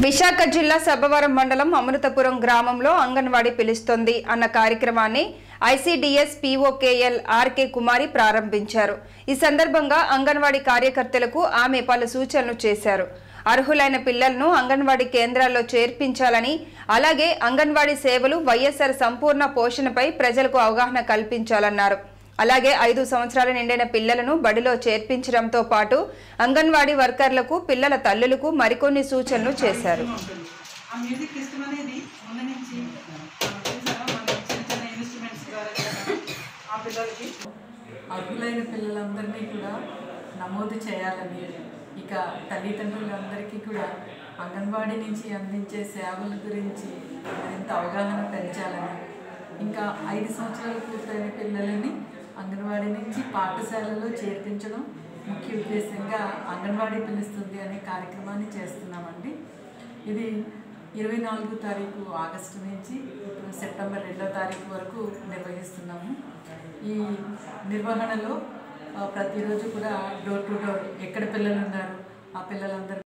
విశాఖ జిల్లా సబ్బవరం మండలం అమృతపురం గ్రామంలో అంగన్వాడీ పిలుస్తోంది అన్న కార్యక్రమాన్ని ఐసీడీఎస్ పీఓకేఎల్ ఆర్కే కుమారి ప్రారంభించారు ఈ సందర్భంగా అంగన్వాడీ కార్యకర్తలకు ఆమె పలు సూచనలు చేశారు అర్హులైన పిల్లలను అంగన్వాడీ కేంద్రాల్లో చేర్పించాలని అలాగే అంగన్వాడీ సేవలు వైఎస్ఆర్ సంపూర్ణ పోషణపై ప్రజలకు అవగాహన కల్పించాలన్నారు అలాగే ఐదు సంవత్సరాల నిండిన పిల్లలను బడిలో చేర్పించడంతో పాటు అంగన్వాడీ వర్కర్లకు పిల్లల తల్లులకు మరికొన్ని సూచనలు చేశారు ఆ మ్యూజిక్ సిస్టమ్ అనేది ముందు నుంచి ఆ, చూసారా మన చిన్న చిన్న ఇన్స్ట్రుమెంట్స్ ద్వారా చేస్తాం. ఆ పిల్లలకి అర్హులైన పిల్లలందరినీ కూడా నమోదు చేయాలని ఇక తల్లిదండ్రులందరికీ కూడా అంగన్వాడీ నుంచి అందించే సేవల గురించి మరింత అవగాహన పెంచాలని ఇంకా ఐదు సంవత్సరాలు పూర్తయిన పిల్లలని అంగన్వాడీ నుంచి పాఠశాలలో చేర్పించడం ముఖ్య ఉద్దేశంగా అంగన్వాడీ పిలుస్తుంది అనే కార్యక్రమాన్ని చేస్తున్నామండి ఇది ఇరవై నాలుగు తారీఖు ఆగస్టు నుంచి ఇప్పుడు సెప్టెంబర్ రెండో తారీఖు వరకు నిర్వహిస్తున్నాము ఈ నిర్వహణలో ఆ, ప్రతిరోజు కూడా డోర్ టు డోర్ ఎక్కడ పిల్లలు ఉన్నారు ఆ పిల్లలందరూ